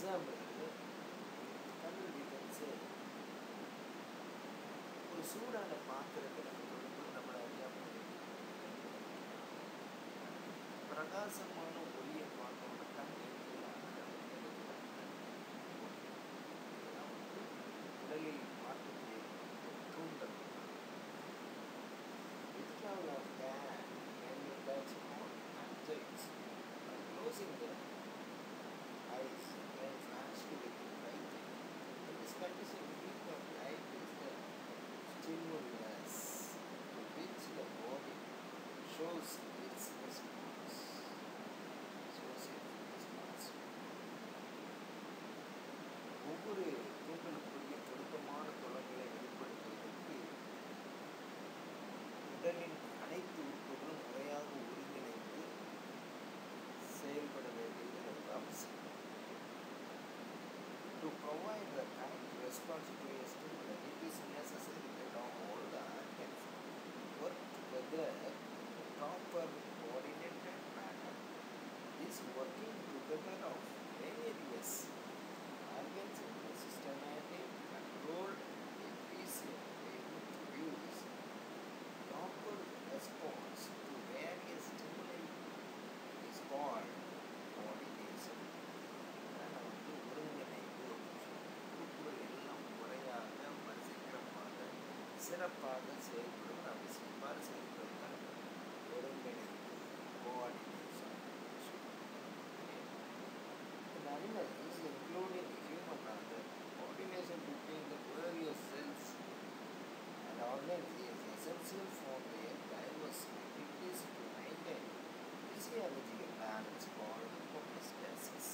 Example கண்டுபிடிச்சு ஒரு சூடான பாத்திரத்தில் நம்மளை அறியாமல் பிரகாசமான ஒளியை பார்த்தோம்னா தண்ணி உடலில் மாற்றத்தை தூண்டல் withdrawal of hand when you touch on objects by closing the eyes when flashed with light. In this condition, heat of light is the stimulus to which the body shows its response. Shows its response. ஒவ்வொரு தூண்டலுக்குரிய பொருத்தமான தொடர்களை வெளிப்படுத்துவதற்கு உடலின் அனைத்து உறுப்புகளும் முறையாக ஒருங்கிணைந்து செயல்பட வேண்டியது ரொம்ப அவசியம் To provide the correct response to a stimulus, it is necessary that all the organs work together in a proper coordinated manner. This working together of various organs in a systematic, controlled, efficient way to produce proper response to various stimuli is called coordination. அதான் வந்து ஒருங்கிணைப்பு உறுப்புகள் எல்லாம் முறையாக வரிசைக்கிரமாக சிறப்பாக செயல்படுவது அவசியம் இவ்வாறு செயல்படுவதால் ஒருங்கிணைப்பு coordination In animals, including human organ, coordination between the various cells and organs is essential for their diverse activities to maintain physiological balance called homeostasis.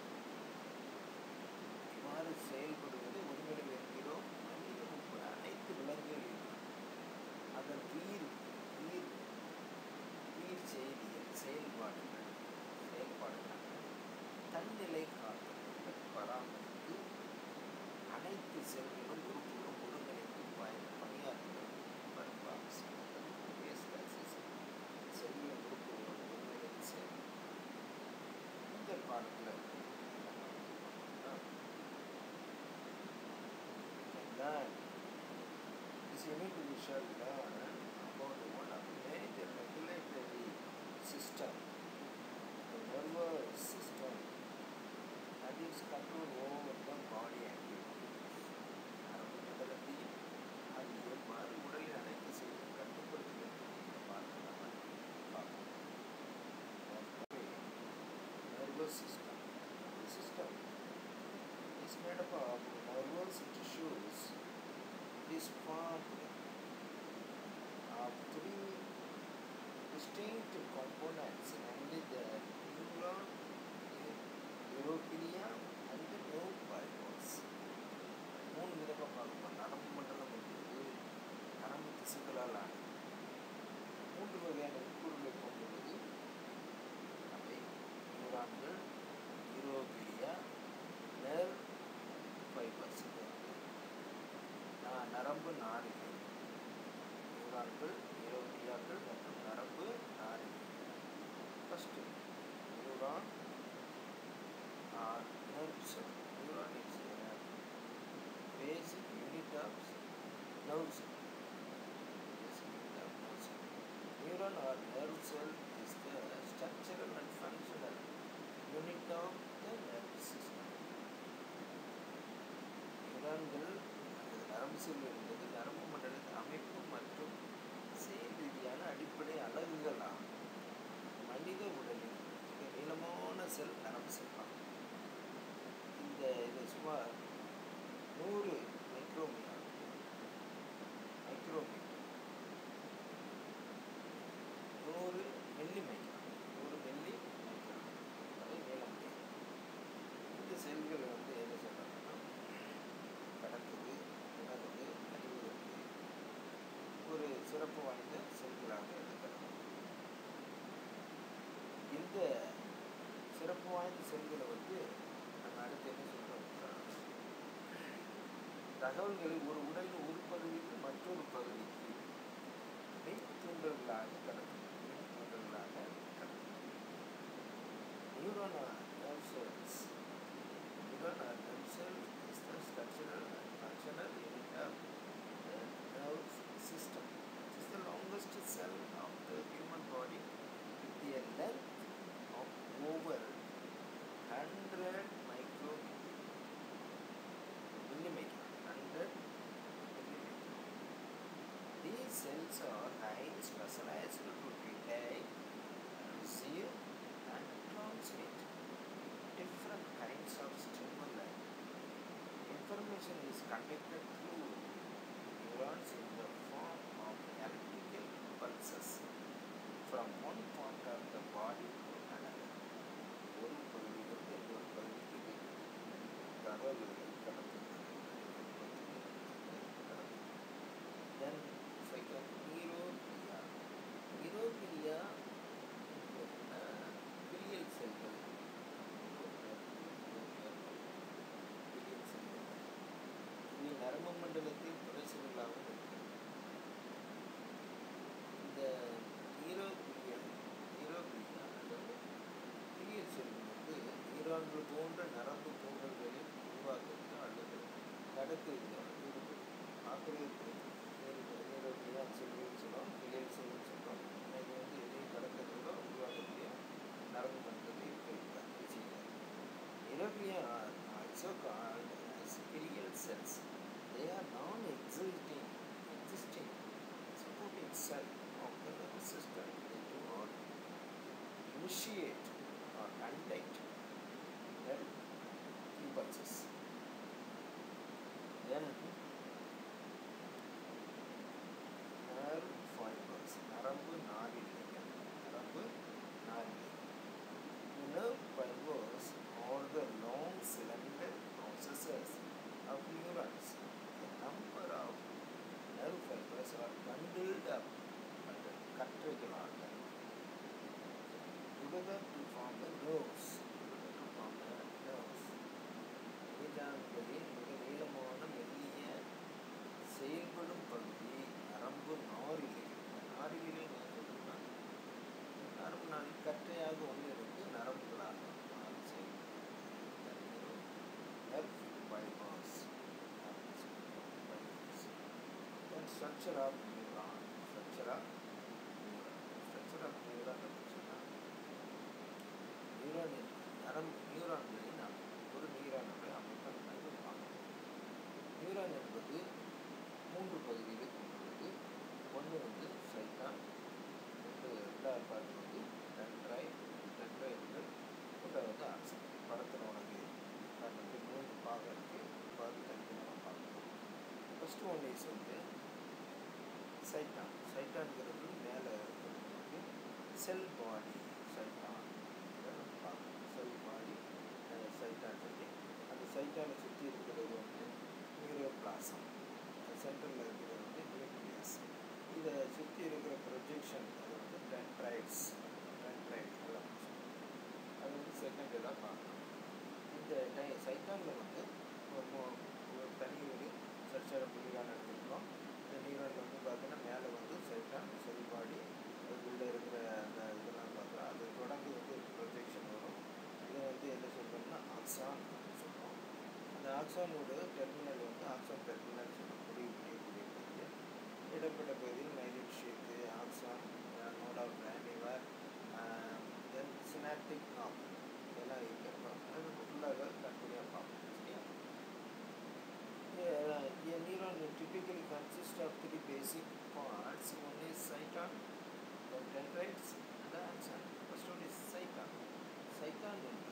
இவ்வாறு செயல்படுவது உண்மையில் என்கிறோம் மனித உட்பட அனைத்து விலங்குகளிலும் அதன் உயிர் உயிர் உயிர் செய்தியின் செயல்பாடுகள் செயல்பாடுகள் தன்னிலை காத்தல் பராமரித்து அனைத்து செல்களும் உறுப்புகளும் ஒருங்கிணைத்து பயன் பணியாற்றுதல் ரொம்ப அவசியம் செல்லிய உறுப்புகளும் ஒருங்கிணைத்து செயல் இந்த பாடத்தில் learn this unit we shall learn about one of the major regulatory system the nervous system that is control over the body activity நரம்பு மண்டலத்தையும் அது எவ்வாறு உடலில் அனைத்து செய்து கட்டுப்படுத்துகிறது இந்த பாடத்தை நம்ம பார்ப்போம் nervous system the system is made up of nervous tissues it is formed of three distinct components namely the neuron neuroglia and the nerve fibers மூணு விதமாக பார்க்கணும் நரம்பு மண்டலம் என்பது நரம்பு திசுக்களால் ஆனது மூன்று வகையான உட்பொருளை கொண்டுள்ளது அவை நியூரான்கள் நியூரோகிலியா நர்வ் ஃபைபர்ஸ் நரம்பு நாரிகள் நியூரான்கள் நியூரோகிலியாக்கள் மற்றும் நரம்பு நாரிகள் first neuron or nerve cell neuron is basic unit of nerve cell. Basic unit of nerve cell. Neuron or nerve cell is the structural and functional unit of the nerve system. நியூரான்கள் அல்லது நரம்பு செல் என்பது நரம்பு மண்டலத்தின் அமைப்பு மற்றும் செயல் ரீதியான அடிப்படை அலகுகள் ஆகும் மனித உடலில் மிக நீளமான செல் நரம்பு செல் ஆகும் இந்த இது சுமார் நூறு மைக்ரோமீட்டர் மைக்ரோமீட்டர் நூறு மில்லி மைக்ரோ நூறு மில்லி மைக்ரோ அதை நீளம் இந்த செல்கள் வந்து என்ன சொல்கிறாங்கன்னா கடக்குது உணருது அறிவுறுது ஒரு சிறப்பு வாய்ந்த செல்களாக இருக்கிறது இந்த சிறப்பு வாய்ந்த செல்களை வந்து நம்ம அடுத்து என்ன சொல்கிறோம் தகவல்களை ஒரு உடலின் ஒரு பகுதிக்கு மற்றொரு பகுதிக்கு மெய்த்தூண்டல்களாக கடக்கும் மெய்த்தூண்டல்களாக கடக்கும் neuron nerve cells neuron cells are highly specialized to detect, receive, and transmit different kinds of stimuli. Information is conducted through neurons in the form of electrical pulses from one part of the body to another. ஒரு பகுதியிலிருந்து இன்னொரு பகுதிக்கு தகவல்கள் கடத்துகிறது then second நீரோபியா நீரோபியா பிரியல் செல்கள் பிரியல் செல்கள் இது நரம்பு மண்டலத்தில் புரசலாகவும் இருக்கு இந்த நீரோபிரியல் நீரோபிரியா அல்லது பிரியல் செல்கள் வந்து நீரான்கள் போன்ற நரம்பு தூண்டல்களில் உருவாக்குறது அல்லது கடத்துவதில் ஈடுபடும் ஆக்கிரமிப்பு நீரோபியா செல்கள் சொல்லுவோம் பிரியல் செல்கள் சொல்லுவோம் இது வந்து எதையும் கடக்கிறதோ உருவாக்கக்கூடிய நரம்பு மண்டலத்தை இருக்க செய்யாது Neuropia are also called as glial cells. They are non-existing, existing supporting cell of the nervous system. They do not initiate or conduct their impulses. Then nerve fibers, நரம்பு நாரிழைகள், நரம்பு நாரிழைகள். The nerve fibers are the long cylinder processes of neurons. A number of nerve fibers are bundled up under கற்றைகளாக together to form the nerves. Together to form the nerves. நிதானங்களில் மிக நீளமான மெல்லிய செயல்படும் பகுதி நரம்பு நாரிலை நாரிலை சொல்லுன்னா நரம்பு நாளி கற்றையாக ஒன்று இருந்து நரம்புகளாக மாறி செயல்படுகிறது nerve fibres then structure of neuron structure of neuron structure of neuron அப்படின்னு சொன்னா நியூரான் நரம்பு நியூரான்களின் அமைப்பு ஒரு நியூரானுடைய அமைப்பை நம்ம பார்க்கணும் நியூரான் என்பது மூன்று பகுதிகளை கொண்டுள்ளது ஒன்று வந்து சைட்டான் ரெண்டு ரெண்டாவது பார்ட் வந்து டென்ட்ராய் டென்ட்ராய்டுகள் மூன்றாவது ஆக்சன் படத்தில் உனக்கு அது வந்து மூன்று பாகம் இருக்குது பாகம் தனித்தனியாக பார்க்கணும் ஃபஸ்ட்டு ஒன் இஸ் வந்து சைட்டான் சைட்டான்ங்கிறது மேலே இருக்கிறது செல் பாடி சைட்டான் பார்க்கணும் செல் பாடி சைட்டான் சொல்லி அந்த சைட்டானை சுற்றி இருக்கிறது வந்து நியூரோபிளாசம் சென்டரில் இருக்கிறது வந்து நியூக்ளியஸ் இதை சுற்றி இருக்கிற ப்ரொஜெக்ஷன் அது வந்து டென்ட்ரைட்ஸ் டென்ட்ரைட் எல்லாம் அது வந்து செகண்ட் இதாக பார்க்கணும் இந்த டை சைட்டானில் வந்து ஒரு மு- ஒரு தனி ஒரு சர்ச்சர புள்ளிகான எடுத்துக்கிறோம் இந்த நீரானில் வந்து பார்த்தீங்கன்னா மேலே வந்து சைட்டான் செல்பாடி அதுக்குள்ளே இருக்கிற அந்த இதெல்லாம் பார்க்குறோம் அது தொடர்ந்து வந்து ப்ரொஜெக்ஷன் வரும் இதை வந்து என்ன சொல்கிறோம்னா ஆக்சான் அப்படின்னு சொல்கிறோம் அந்த ஆக்சானோட டெர்மினல் வந்து ஆக்சான் டெர்மினல் சொல்ல முடிவு முடியக்கூடிய பகுதி இடப்பட்ட பகுதியில் myelin sheath axon node of Ranvier then synaptic knob இதெல்லாம் இருக்கிறப்ப அது நம்ம ஃபுல்லாக கண்கூடியாக பார்ப்போம் சரியா Yeah, a neuron typically consists of three basic parts. One is cyton, then dendrites, and the axon. First one is cyton. Cyton என்பது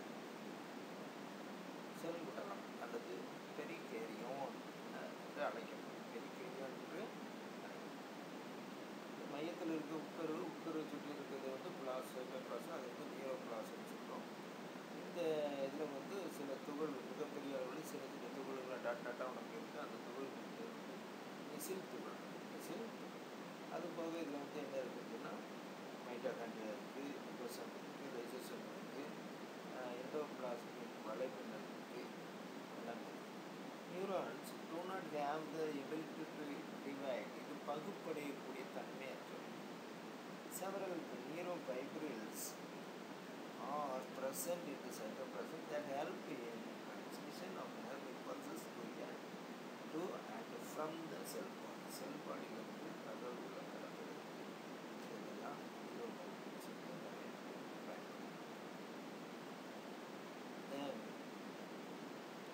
செல்குடலம் அல்லது பெரிகேரியோன் என்று அழைக்கப்படும் பெரிகேரியோன் என்று அழைக்கப்படும். மையத்தில் இருக்க உட்கரு உட்கரு சுற்றி இருக்கிறது வந்து பிளாஸ் பிளாஸ் அது வந்து நியோ பிளாஸ்ன்னு சொல்கிறோம் இந்த இதில் வந்து சில துகள் மிகப்பெரிய அளவில் சின்ன சின்ன துகள்கள் டாட் டாட்டாக உனக்கு இருக்குது அந்த துகள்கள் வந்து மிசில் துகள் மிசில் அது போக இதில் வந்து என்ன இருக்குதுன்னா மைட்டோகாண்ட்ரியா இருக்குது லிபோசம் இருக்குது லைசோசம் இருக்குது எண்டோபிளாஸ்மிக் வலைப்பின்னல் இருக்குது எல்லாமே neurons do not have the ability to divide இது பகுப்படையக்கூடிய தன்மையற்றது several neurofibrils are present in the cytoplasm that help in transmission of nerve impulses to and to and from the cell body. Cell body வந்து தகவல்களை கடத்துறது இதெல்லாம் neurofibrils க்கு நிறைய பயன்படும். Then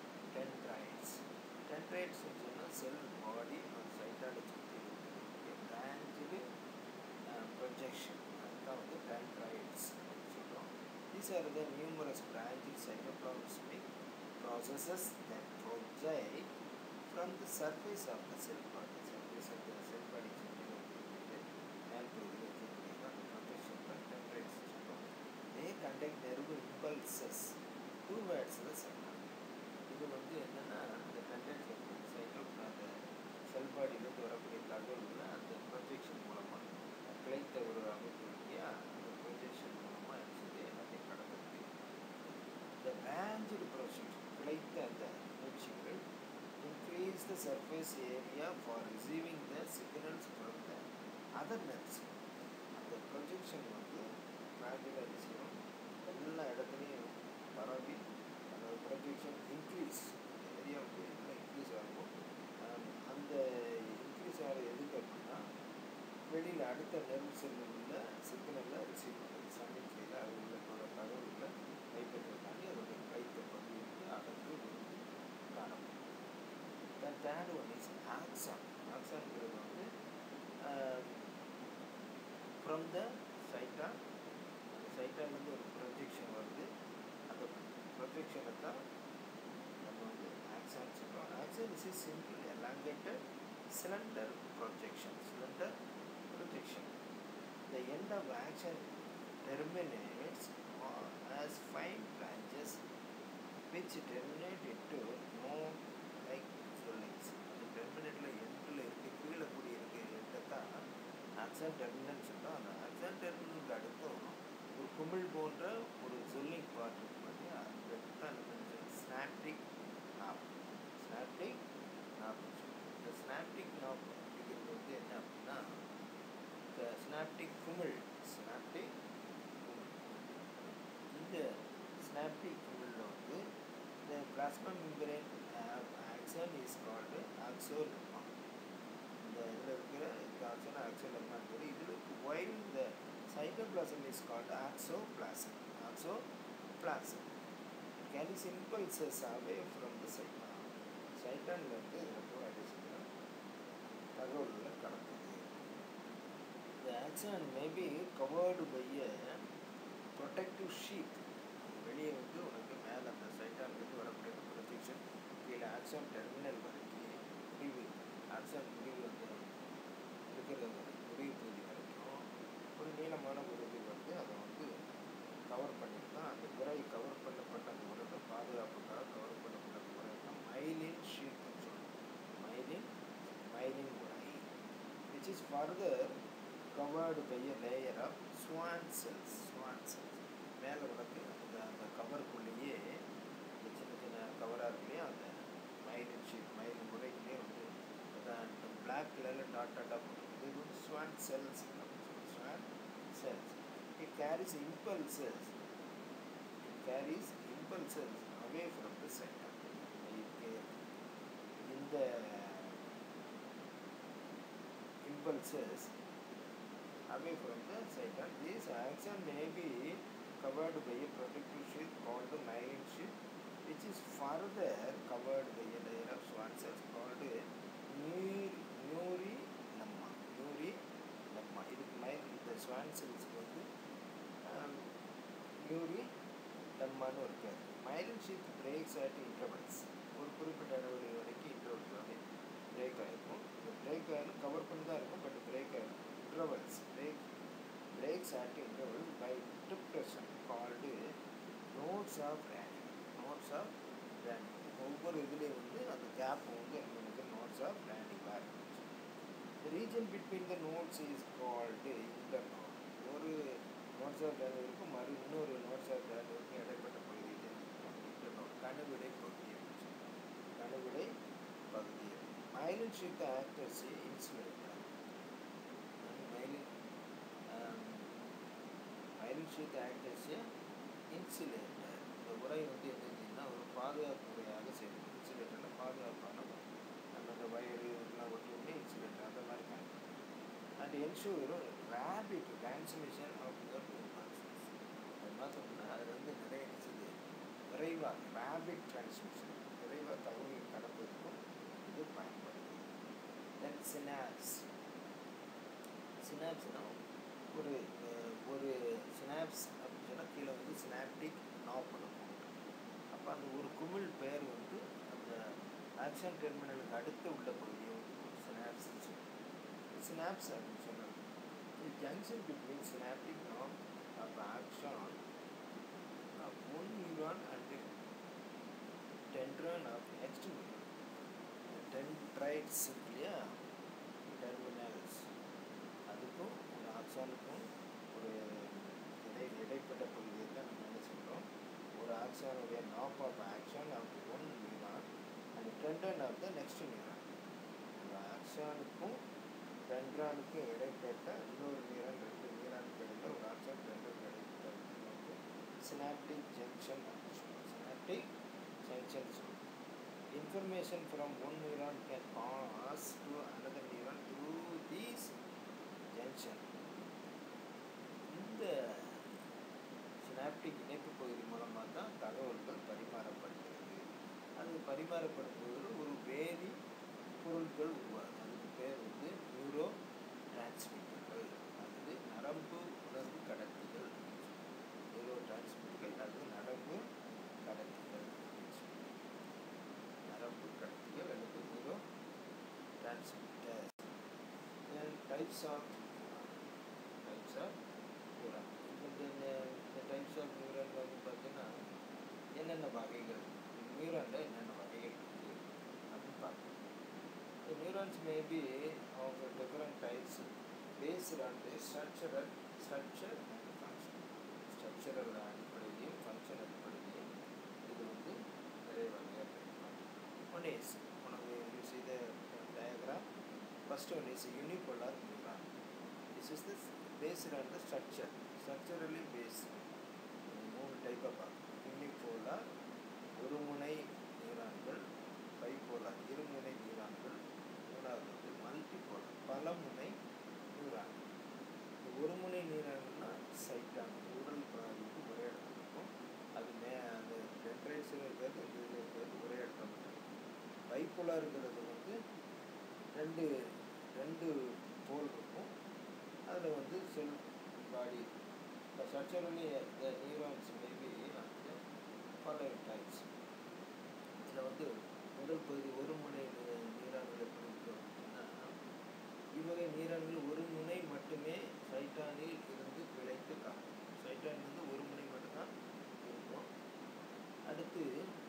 dendrites. Dendrites சொன்னால் செல் பாடி அந்த சைட்டாட சுற்றி இருக்கக்கூடிய பிராஞ்சு ப்ரொஜெக்ஷன் அதுதான் வந்து டென்ட்ரைட்ஸ் அப்படின்னு சொல்கிறோம் these are the numerous branches cytoplasmic processes that project from the surface of the cell body. Surface of the cell body and to the protection by templates. They conduct nerve impulses towards the cell. இது வந்து என்னென்னா அந்த content சைட்டோ அந்த செல் பாடியிலேருந்து வரக்கூடிய தகவல்களை அந்த projection மூலமாக கிளைத்த ஒரு அமைப்பு இல்லையா அந்த ப்ரொஜெக்ஷன் மூலமாக இருக்குது எல்லாத்தையும் கடந்து The branched projection கிடைத்த அந்த மூச்சுகள் increase the surface area for receiving the signals from the other nerves. அந்த ப்ரொஜெக்ஷன் வந்து பிராஞ்சில் என்ன செய்யும் எல்லா இடத்துலையும் பரவி அந்த ப்ரொஜெக்ஷன் இன்க்ரீஸ் ஏரியா வந்து எல்லாம் இன்க்ரீஸ் ஆகும் அந்த இன்க்ரீஸ் ஆகிற எதுக்கு அப்படின்னா வெளியில் அடுத்த நெர்வ் செல்லில் உள்ள சிக்னலில் ரிசீவ் பண்ணுறது சமிக்கையில் அது உள்ள தகவல்களை கைப்பற்றுறதுக்காண்டி அதோடைய கைத்த பகுதிக்கு அகன்று விழுந்து காணப்படும் the third one is axon ஆக்சான்ங்கிறது வந்து ஃப்ரம் த சைட்டா அந்த சைட்டாலேருந்து ஒரு ப்ரொஜெக்ஷன் வருது அந்த ப்ரொஜெக்ஷனை தான் நம்ம வந்து ஆக்சான் சொல்கிறோம் axon is is simple elongated cylinder projection cylinder projection the end of action terminates as fine branches which terminate into no like swellings. அந்த டெர்மினேட்டில் எண்டில் இருக்க கீழே கூடி இருக்க எண்டை தான் ஆக்சன் டெர்மினல் சொல்கிறோம் அந்த ஆக்சன் டெர்மினலுக்கு அடுத்தும் ஒரு குமிழ் போன்ற ஒரு சொல்லிங் பார்ட் இருக்கு பார்த்தியா அந்த தான் என்ன ஸ்னாப்டிக் நாப் ஸ்னாப்டிக் நாப் இந்த ஸ்னாப்டிக் நாப் அப்படிங்கிறது வந்து என்ன அப்படின்னா இந்த ஸ்னாப்டிக் குமிழ் ஸ்னாப்டிக் இந்த ஸ்னாப்டிக் குமிழில் வந்து இந்த plasma membrane axon is called axolemma இந்த இதில் இருக்கிற இந்த ஆக்சன் ஆக்சோலெம்மாங்கிறது இதில் ஒயில் இந்த cytoplasm is called axoplasm axoplasm carries impulses away from the cyton சைட்டான்லேருந்து இதில் போய் அடிச்சுக்கிறோம் தகவல்களை கடந்தது The axon may be covered by a protective sheath. வெளியே வந்து உனக்கு மேலே அந்த சைட்டான்லேருந்து வரக்கூடிய ப்ரொஜெக்ஷன் கீழே ஆக்சன் டெர்மினல் வரைக்கும் முடிவு ஆக்சன் முடிவு வந்து இருக்கிற முடிவு பகுதி வரைக்கும் ஒரு நீளமான ஒரு இது வந்து அதை வந்து கவர் பண்ணியிருக்கான் அந்த குறை கவர் பண்ணப்பட்ட அந்த உரத்தை பாதுகாப்புக்காக கவர் பண்ணப்பட்ட அந்த உரை தான் மைலின் ஷீட்னு சொல்லுவோம் மைலின் மைலின் உரை which is further covered by a layer of swan cells swan cells மேலே உனக்கு அந்த அந்த கவருக்குள்ளேயே இந்த சின்ன சின்ன கவராக இருக்கு இல்லையா அந்த மயிலின் ஷீட் மயிலின் உரைக்குள்ளேயே வந்து அந்த பிளாக் கலரில் டாட் டாட்டாக போட்டு இது வந்து Schwann cells Schwann cells it carries impulses it carries impulses away from the centre இதுக்கு இந்த impulses away from the cytosol. These axon may be covered by a protective sheath called the myelin sheath, which is further covered by a layer of swan cells called neurilemma. Neurilemma. இதுக்கு மைல் இந்த Schwann செல்ஸ்க்கு வந்து நியூரி லெம்மான்னு ஒரு பேர் myelin sheath breaks at intervals ஒரு குறிப்பிட்ட இடைவெளி வரைக்கும் இன்டர்வல்ஸ் வந்து பிரேக் ஆகிருக்கும் இந்த பிரேக் ஆகிரும் கவர் பண்ணி தான் இருக்கும் பட் பிரேக் ஆகிரும் intervals break breaks at interval by depression called nodes of Ranvier nodes of Ranvier ஒவ்வொரு இதுலேயும் வந்து அந்த கேப் வந்து நமக்கு நோட்ஸ் ஆஃப் ரேண்டி பேர் The region between the nodes is called internode. ஒரு நோட்ஸ் ஆஃப் ரேண்ட் இருக்கும் மறு இன்னொரு நோட்ஸ் ஆஃப் ரேண்ட் இருக்கும் இடைப்பட்ட பகுதி இன்டர்னோட் கணுவிடை பகுதி கணுவிடை பகுதி myelin sheath act as a insulator. And myelin, um, myelin sheath act as a insulator. இந்த உரை வந்து என்னன்னா ஒரு பாதுகாப்பு முறையாக செய்யும் இன்சுலேட்டரில் பாதுகாப்பான நம்ம அந்த வயரு இதெல்லாம் ஒட்டி விட்டு இன்சுலேட்டர் அந்த மாதிரி பயன்படும் and ensure rapid transmission of the impulses அது பார்த்தோம்னா அதில் வந்து நிறைய செய்யுது விரைவாக ரேபிட் டிரான்ஸ்மிஷன் விரைவாக தகவல் கடப்பதற்கும் இது பயன்படுது தென் சினாப்ஸ் சினாப்ஸ்னா ஒரு அஹ், ஒரு சினாப்ஸ் அப்படின்னு சொன்னால் கீழே வந்து சினாப்டிக் நாப் இருக்கும் அப்போ அந்த ஒரு குமிழ் பெயர் வந்து அந்த ஆக்ஷன் டெர்மினலுக்கு அடுத்து உள்ள பகுதியை வந்து ஒரு சினாப்ஸ்னு சொல்லுவோம் சினாப்ஸ் அப்படின்னு சொன்னாங்க junction between synaptic knob of action of one neuron and dendron of next neuron dendrites இல்லையா டெர்மினல்ஸ் அதுக்கும் ஒரு ஆக்சானுக்கும் ஒரு இடை இடைப்பட்ட பகுதியில் தான் நம்ம என்ன சொல்கிறோம் ஒரு ஆக்சானுடைய knob of action of one neuron and dendron of the next neuron ஒரு ஆக்சானுக்கும் டென்ட்ரானுக்கும் இடைப்பட்ட இன்னொரு நியூரான் ரெண்டு நியூரானுக்கு இடையில ஒரு ஆக்சான் டென்ட்ரான் இடைப்பட்ட வந்து சினாப்டிக் ஜங்ஷன் அப்படின்னு சொல்லுவோம் சினாப்டிக் ஜங்ஷன் சொல்லுவோம் information from one neuron can pass to another neuron through these junction இந்த சினாப்டிக் இணைப்பு பகுதி மூலமாக தான் தகவல்கள் பரிமாறப்படுகிறது அது பரிமாறப்படும் போது ஒரு வேதி பொருட்கள் உருவாகுது அதுக்கு பேர் வந்து நியூரோ டிரான்ஸ்மிட்டர்கள் அது நரம்பு உணர்வு கடத்திகள் நியூரோ டிரான்ஸ்மிட்டர்கள் அது நரம்பு கடத்திகள் நரம்பு கடத்திகள் அல்லது neurotransmitters types of types of neuron இந்த இந்த டைப்ஸ் ஆஃப் நியூரான் வந்து பார்த்தீங்கன்னா என்னென்ன வகைகள் நியூரானில் என்னென்ன வகைகள் இருக்குது அப்படின்னு பார்க்கணும் The neurons may be of different types based on the structural structure and function. Structural அடிப்படையிலையும் ஃபங்க்ஷன் அடிப்படையிலையும் இது வந்து நிறைய வகையாக பிரிக்கலாம் ஒன் இஸ் உனக்கு you see the diagram first one is unipolar neuron this is the based on the structure structurally based மூணு டைப்பாக பார்க்கணும் யூனிபோலார் ஒருமுனை நியூரான்கள் பைபோலார் இருமுனை நியூரான்கள் மூணாவது வந்து மல்டிபோலார் பலமுனை நியூரான் இந்த ஒருமுனை நியூரான்னா சைட்டான உடல் பாதிப்பு ஒரே இடத்துல இருக்கும் அது மே அந்த டென்ட்ரைஸில் இருக்கிறது இந்த இதில் இருக்கிறது ஒரே இடத்துல மட்டும் இருக்கும் பைபோலாருங்கிறது வந்து ரெண்டு ரெண்டு போல் இருக்கும் அதில் வந்து செல் பாடி structurally the neurons may be வந்து following types இதில் வந்து முதல் பகுதி ஒரு முனை நீரான்கள் எப்படி இருக்கும் அப்படின்னா இவ்வகை நீரான்கள் ஒரு முனை மட்டுமே சைட்டானில் இருந்து பிழைத்து காணும் சைட்டானில் இருந்து ஒரு முனை மட்டும்தான் இருக்கும் அடுத்து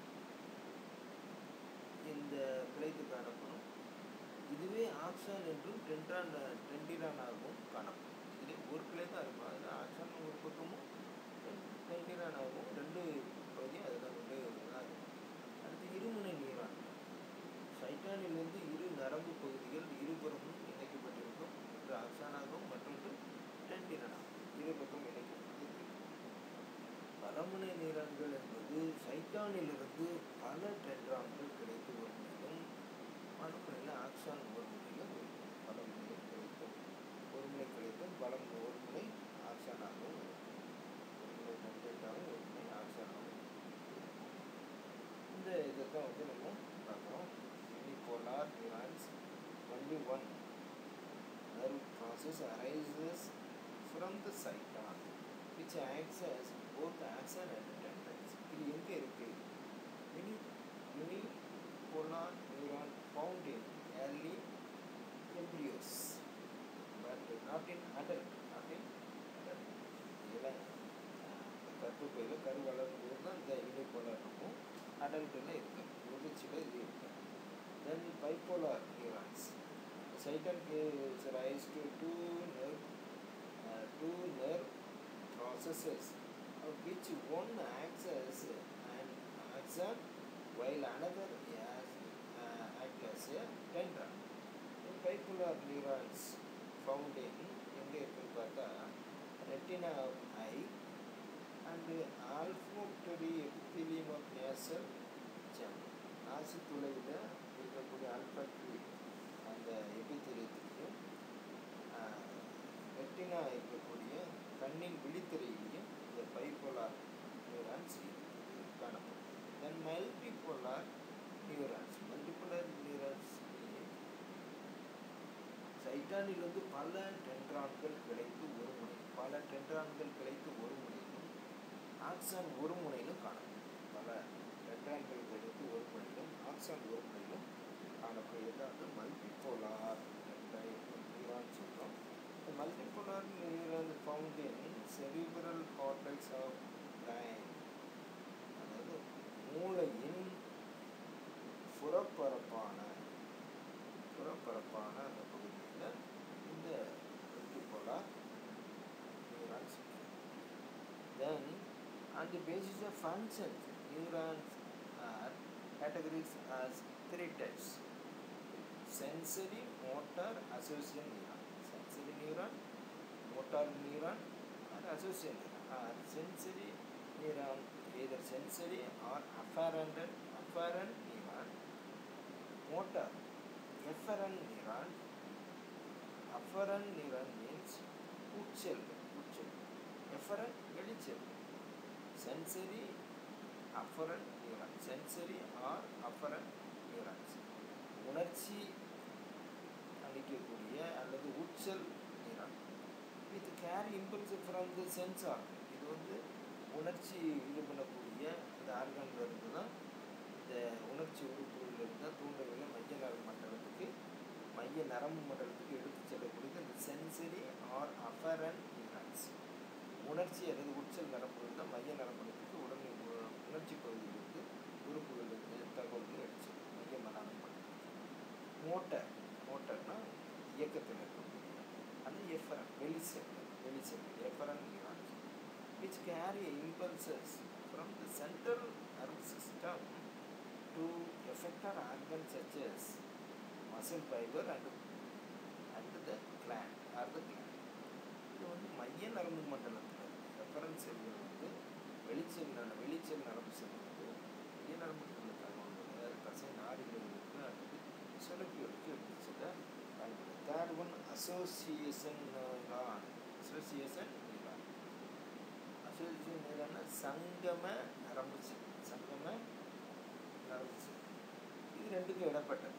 இந்த பிழைத்து காணப்படும் இதுவே ஆக்சான் என்றும் டென்ட்ரான் டென்டிரானாகவும் காணப்படும் இதுலேயே ஒரு கிளை தான் இருக்கும் அதில் ஆக்சான் ஒரு பக்கமும் டென்டிரானாகவும் ரெண்டு பகுதியும் அதில் ரெண்டு தான் இருக்கும் அடுத்து இருமுனை நீரான் சைட்டானிலிருந்து இரு நரம்பு பகுதிகள் இருபுறமும் இணைக்கப்பட்டிருக்கும் ஒன்று ஆக்சானாகவும் மற்றொன்று டென்டிரானாகவும் இரு பக்கம் இணைக்கப்பட்டு பலமுனை நீரான்கள் என்பது சைட்டானிலிருந்து பல டென்ட்ரான்கள் கிடைத்து வருவதிலும் மறுமுனையில் ஆக்சான் ஒரு முனையில் இருக்கும் பல முனையில் கிடைக்கும் ஒரு முனை கிடைக்கும் பலம் ஒரு முனை ஆக்சானாகவும் இருக்கும் ஒரு முனை டென்டேட்டாகவும் ஒரு முனை ஆக்சானாகவும் இருக்கும் இந்த இதை தான் வந்து நம்ம பார்க்குறோம் unipolar neurons only one nerve process arises from the cyton which acts as both axon and tendrils இது எங்கே இருக்கு யூனி unipolar neuron found in early embryos but not in adult not in adult இளம் கற்பப்பையில் கரு வளரும் போது தான் இந்த யூனிபோலார் இருக்கும் அடல்ட்டில் இருக்கு முதிர்ச்சியில் இது இருக்கு then bipolar neurons Cyton gives rise to two nerve, uh, two nerve processes, of which one acts as an axon, while another as, uh, acts as a tendon. In bipolar neurons found in எங்கே இருக்குன்னு பார்த்தா retina of eye and olfactory epithelium of nasal ஜம் நாசி துளையில் இருக்கக்கூடிய olfactory அந்த எபித்திரியத்திலையும் retina இருக்கக்கூடிய கண்ணின் விழித்திரையிலையும் இந்த பைபோலார் நியூரான்ஸ் காணப்படும் then multipolar neurons multipolar neurons சைட் நிட்டானில் வந்து பல டென்ட்ரான்கள் கிடைத்து ஒரு முனை பல டென்ட்ரான்கள் கிடைத்து ஒரு முனையிலும் ஆக்சான் ஒரு முனையிலும் காணப்படும் பல டென்ட்ரான்கள் கிடைத்து ஒரு முனையிலும் ஆக்சான் ஒரு முனையிலும் காணப்படுகிறது அது மல்டிபோலார் நியூரான் சொல்கிறோம் The multipolar neuron found in cerebral cortex of brain அதாவது மூளையின் புறப்பரப்பான புறப்பரப்பான அந்த பகுதியில் இந்த multipolar neurons then on the basis of functions neurons are categorized as three types sensory motor association neuron sensory neuron motor neuron or association neuron or sensory neuron either sensory or afferent afferent neuron motor efferent neuron afferent neuron means உட்செல் உட்செல் efferent வெளிச்செல் sensory afferent neuron sensory or afferent neurons உணர்ச்சி அளிக்கக்கூடிய அல்லது உச்சல் நிறம் with carry impulse from the sense organ இது வந்து உணர்ச்சி இது பண்ணக்கூடிய இந்த ஆர்கன்ல இருந்து தான் இந்த உணர்ச்சி உறுப்புகளில் இருந்து தான் தூண்டல்களை மைய நரம்பு மண்டலத்துக்கு மைய நரம்பு மண்டலத்துக்கு எடுத்து செல்லக்கூடியது இந்த சென்சரி ஆர் அஃபரன் நியூரான்ஸ் உணர்ச்சி அல்லது உச்சல் நரம்புகள் தான் மைய நரம்புகளுக்கு உடனே உ- உணர்ச்சி பகுதியிலிருந்து உறுப்புகளிலிருந்து தகவல்கள் எடுத்து மைய நரம்பு மண்டலம் மோட்டர் மோட்டர்னா இயக்கத்தில் இருக்கக்கூடிய அது எஃபரன் வெளிச்சல் வெளிச்சல் efferent neurons which carry impulses from the central nervous system to effected organ such as muscle fibre and and the gland or the gland இது வந்து மைய நரம்பு மண்டலத்தில் ரெஃபரன்ஸ் செல்கள் வந்து வெளிச்சல் நர வெளிச்சல் நரம்பு செல் வந்து மைய நரம்பு மண்டலத்தில் வந்து தசை நாடுகளுக்கு அல்லது சுரப்பிகளுக்கு எடுத்து செல்ல பயன்படுது third one association neuron association neuron association நியூரான்னா சங்கம நரம்பு செல் சங்கம நரம்பு செல் இது ரெண்டுக்கும் இடப்பட்டது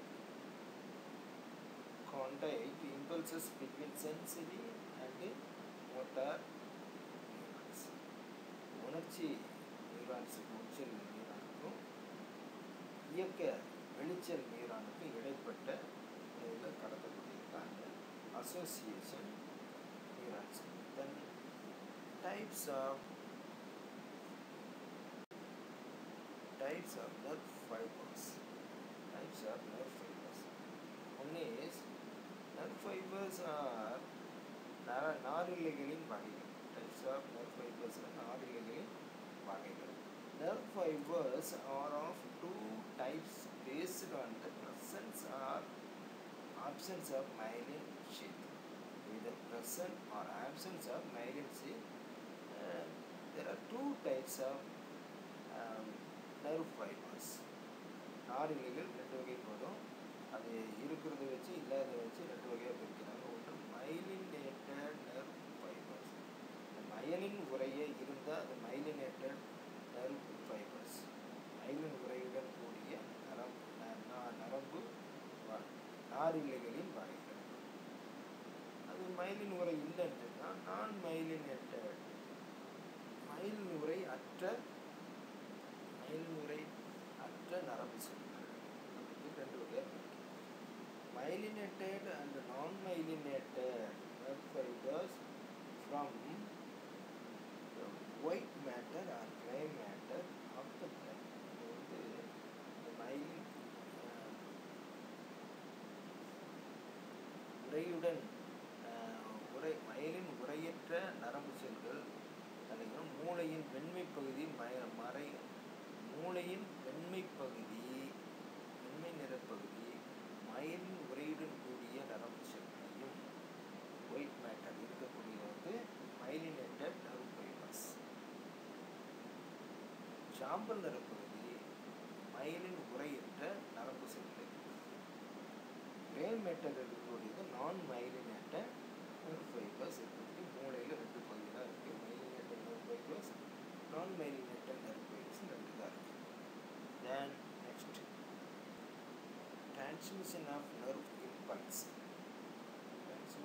contact impulses between sensory and motor neurons. உணர்ச்சி நியூரான்ஸுக்கு உச்சல் நியூரானுக்கும் இயக்க வெளிச்சல் நியூரானுக்கும் இடைப்பட்ட இதில் கடத்தக்கூடியது அந்த association neurons then types of types of nerve fibres types of nerve fibres one is nerve fibres are நர நாரிழைகளின் வகைகள் டைப்ஸ் ஆஃப் நர்வ் ஃபைபர்ஸ் நாரிழைகளின் வகைகள் nerve fibres are of two types based on the presence or absence of myelin sheath either present or absence of myelin sheath uh, there are two types of um, nerve fibers நாரிழைகள் ரெண்டு வகை வரும் அது இருக்கிறத வச்சு இல்லாத வச்சு ரெண்டு வகையாக பிரிக்கிறாங்க ஒன்று மைலினேட்டட் நர்வ் ஃபைபர்ஸ் இந்த மயலின் உரைய இருந்தால் அது மைலினேட்டட் நர்வ் ஃபைபர்ஸ் மயிலின் உரையுடன் கூடிய நரம்பு ந- ந- நரம்பு வ- நாரிழைகளின் வகைகள் அது மயிலின் உரை இல்லைன்னு சொன்னால் நான் மைலினேட்டட் மயிலின் உரை அற்ற மயிலின் உரை அற்ற நரம்பு செல்கள் அப்படின்னு ரெண்டு வகையாக பிரிக்கும் myelinated and non-myelinated nerve fibers from the white matter or gray matter of the brain. இது வந்து இந்த myelin அஹ், உரையுடன் அஹ், உரை மயலின் உரையற்ற நரம்பு செல்கள் தலைவரும் மூளையின் வெண்மை பகுதி மய மறை மூளையின் வெண்மை பகுதி வெண்மை நிறப்பகுதி மயிலின் உரையுடன் கூடிய நரம்பு செல்களையும் ஒயிட் மேட்டர் இருக்கக்கூடிய வந்து மைலினேட்டட் நர்வ் ஃபைபர்ஸ் சாம்பல் நிறப்பகுதி மயிலின் உரையற்ற நரம்பு செல்கள் கிரே மேட்டர் இருக்கக்கூடியது நான் மைலினேட்டட் நர்வ் ஃபைபர்ஸ் இருக்கக்கூடிய மூளையில் ரெண்டு பகுதியாக இருக்குது myelinated nerve fibres non myelinated nerve fibres ரெண்டு தான் இருக்குது then next transmission of nerve impulse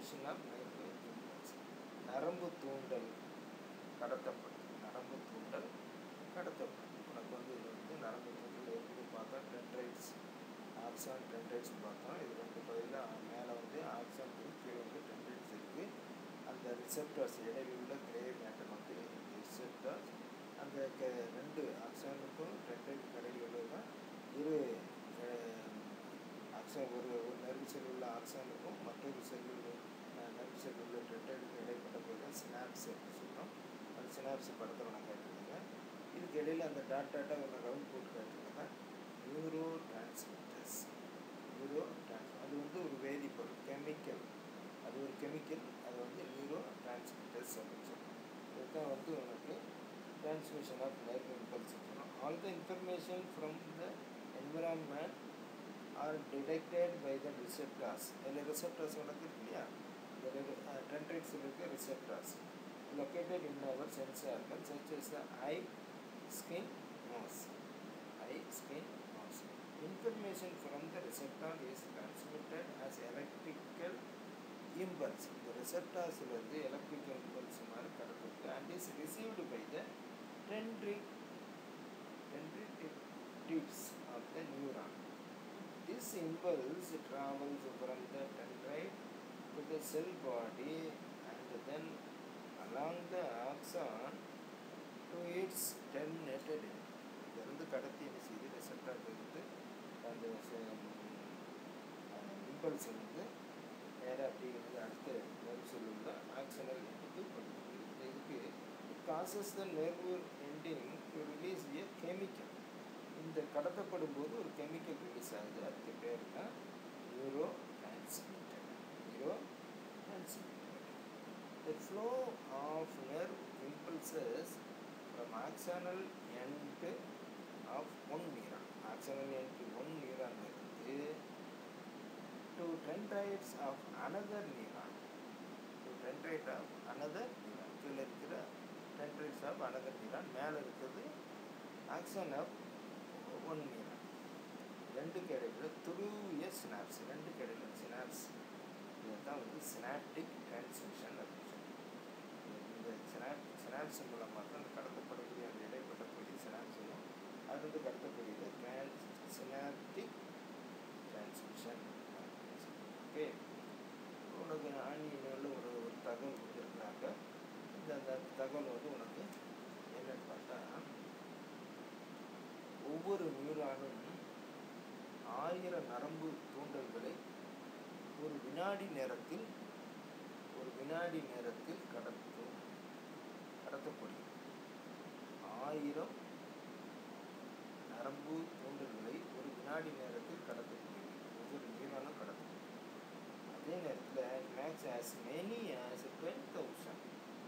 transmission of nerve impulse நரம்பு தூண்டல் கடத்தப்படும் நரம்பு தூண்டல் கடத்தப்படும் உனக்கு வந்து இது வந்து நரம்பு தூண்டல் எப்படி பார்த்தோம் டென்ட்ரைட்ஸ் ஆக்சான் டென்ட்ரைட்ஸ் பார்த்தோம் இது ரெண்டு பகுதியில் மேலே வந்து ஆக்சான் இருக்குது கீழே வந்து டென்ட்ரைட்ஸ் இருக்குது அந்த ரிசெப்டர்ஸ் இடையில் உள்ள கிரே மேட்டர் வந்து ரிசெப்டர்ஸ் அந்த க ரெண்டு ஆக்சானுக்கும் டென்ட்ரைட் இடையில் உள்ளது தான் இரு ஆக்சான் ஒரு ஒரு நர்வு செல் உள்ள ஆக்சானுக்கும் மற்றொரு செல்லுள்ள நர்வு செல் உள்ள டென்ட்ரைடுக்கும் இடைப்பட்ட போது தான் சினாப்ஸ் அப்படின்னு சொல்கிறோம் அந்த சினாப்ஸ் படத்தில் நான் காட்டியிருந்தேங்க இதுக்கு இடையில் அந்த டாட் டாட்டாக ஒன்று ரவுண்ட் போட்டு காட்டியிருந்தேன் நியூரோ டிரான்ஸ்மிட்டர்ஸ் நியூரோ டிரான்ஸ் அது வந்து ஒரு வேதிப்பொருள் கெமிக்கல் அது ஒரு கெமிக்கல் அது வந்து நியூரோ டிரான்ஸ்மிட்டர்ஸ் அப்படின்னு சொல்கிறோம் இதுதான் வந்து உனக்கு டிரான்ஸ்மிஷன் ஆஃப் நர்வ் இம்பல்ஸ் சொல்கிறோம் all the information from the environment are detected by the receptors இதில் ரிசெப்டார்ஸ் உனக்கு இருக்கு இல்லையா இந்த டென்ட்ரைட்ஸ் இருக்க receptors located in our sense organs such as the eye, skin, nose. Eye, skin, nose. Information from the receptor is transmitted as electrical impulse. The receptors இருந்து electrical impulse மாதிரி கடத்துது and is received by the dendritic dendritic tubes of the neuron. This impulse travels from the dendrite to the cell body and then along the axon to its terminated end. இதிலிருந்து கடத்தி என்ன செய்யுது receptor இருந்து அந்த impulse வந்து நேராக அப்படி வந்து அடுத்த நர்வ் செல் உள்ள ஆக்சனல் எண்டுக்கு கொடுக்குது இந்த இதுக்கு causes the nerve ending to release a chemical இந்த கடத்தப்படும் போது ஒரு கெமிக்கல் ரிலீஸ் ஆகுது அதுக்கு பேர் தான் neurotransmitter neurotransmitter The flow of nerve impulses from axonal end of one neuron, axonal end to one neuron இருந்து to dendrites of another neuron, to dendrite of another neuron, கீழே இருக்கிற dendrites of another neuron, மேலே இருக்கிறது axon of one neuron. ரெண்டு இடையில துருவிய synapse ரெண்டு இடையில synapse இதுதான் வந்து சினாப்டிக் டிரான்ஸ்மிஷன் அப்படின்னு இந்த சினாப் சினாப்ஸ் மூலமாக தான் அந்த கடத்தப்படக்கூடிய அந்த இடைப்பட்ட பகுதி சினாப்ஸ் வரும் அது வந்து கடத்தக்கூடியது டிரான்ஸ் சினாப்டிக் டிரான்ஸ்மிஷன் ஓகே உனக்கு ஆன்மீகங்களில் ஒரு ஒரு தகவல் கொடுத்துருக்குறாங்க இந்த அந்த தகவல் வந்து உனக்கு என்னன்னு பார்த்தா ஒவ்வொரு நியூரானும் ஆயிரம் நரம்பு தூண்டல்களை ஒரு வினாடி நேரத்தில் ஒரு வினாடி நேரத்தில் கடத்தும் கடத்தப்படும் ஆயிரம் நரம்பு தூண்டல்களை ஒரு வினாடி நேரத்தில் கடத்தக்கூடியது ஒவ்வொரு நியூரானும் கடத்தப்படும் அதே நேரத்தில் makes as many as twelve thousand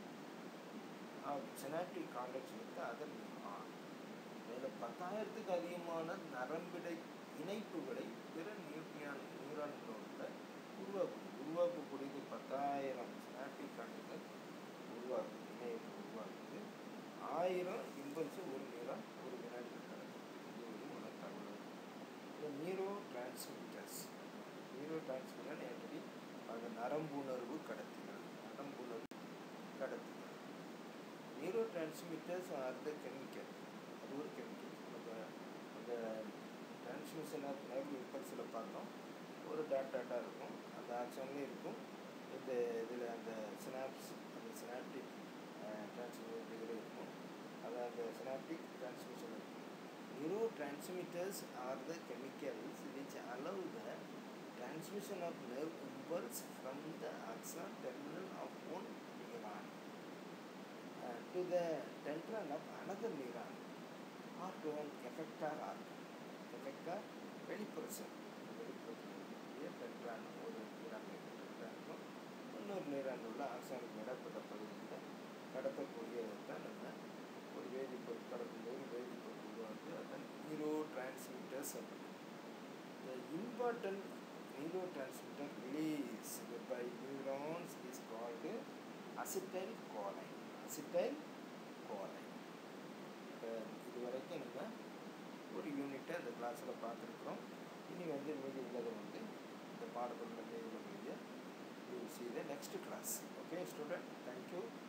synaptic contact with other neuron மேலும் பத்தாயிரத்துக்கு அதிகமான நரம்பிடை இணைப்புகளை பிற நியூட்ரியான் நியூரான்களோட உருவாக்கும் உருவாக்கக்கூடியது பத்தாயிரம் ஸ்னாப்டிக் கான்டெக்ட் உருவாக்குது இணைப்பு உருவாக்குது ஆயிரம் இம்பல்ஸு ஒரு நியூரான் ஒரு வினாடி நடக்குது இது ஒரு உனக்கு தகவல் இந்த நியூரோ டிரான்ஸ்மிட்டர்ஸ் நியூரோ டிரான்ஸ்மிட்டர் எப்படி அது நரம்புணர்வு கடத்துகிறது நரம்புணர்வு கடத்துகிறது neurotransmitters are the chemical அது ஒரு கெமிக்கல் நம்ம அந்த டிரான்ஸ்மிஷன் ஆஃப் நர்வ் இம்பல்ஸில் பார்த்தோம் ஒரு டாட் டாட்டாக இருக்கும் அந்த ஆக்ஷன்லேயும் இருக்கும் இந்த இதில் அந்த சினாப்ஸ் அந்த சினாப்டிக் டிரான்ஸ்மிஷன் இதில் இருக்கும் அது அந்த சினாப்டிக் டிரான்ஸ்மிஷன் இருக்கும் neurotransmitters are the chemicals which allow the transmission of nerve impulse from the axon terminal of one neuron uh, to the tendron of another neuron or to an effector organ. Effector வெளிப்புறசம் வெளிப்புறத்தில் dendron ஒரு neuron டென்ட்ரானுக்கும் இன்னொரு neuron உள்ள ஆக்சானுக்கு இடப்பட்ட பகுதியில் கடத்தக்கூடியதை தான் நம்ம ஒரு வேதிப்பொருள் கடக்கும்போது வேதிப்பொருள் உருவாக்கு அதான் நியூரோ டிரான்ஸ்மிட்டர்ஸ் அப்படின்னு The important neurotransmitter released by neurons is called acetylcholine. acetylcholine. இப்போ இது வரைக்கும் நம்ம ஒரு யூனிட்டை அந்த கிளாஸில் பார்த்துருக்குறோம் இனி வந்து மீதி உள்ளதை வந்து இந்த பாடத்தில் மீதி உள்ளதை see the next class okay student thank you